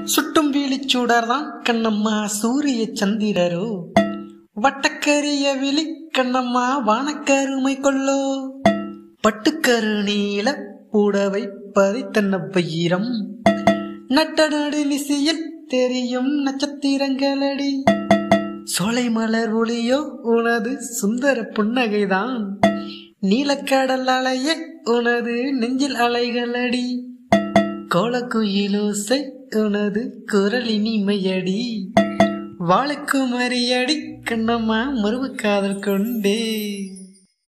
சுட்டும் விழிச்சூடர்தான் கண்ணம்மா சூரிய சந்திரரோ வட்டக்கரிய விழி கண்ணம்மா வானக்கருமை கொள்ளோ பட்டுக்கரு நீல புடவை பதித்தன்ன பயிரம் நட்ட நடு நிசையில் தெரியும் நட்சத்திரங்களடி சோலை மலர் ஒளியோ உனது சுந்தர புன்னகைதான் நீலக்கடல் அலைய உனது நெஞ்சில் அலைகளடி கோலக்குயிலோசை உனது குரலின் இமையடி வாழைக்குமரியடி கண்ணம்மா மறுவு காதல் கொண்டே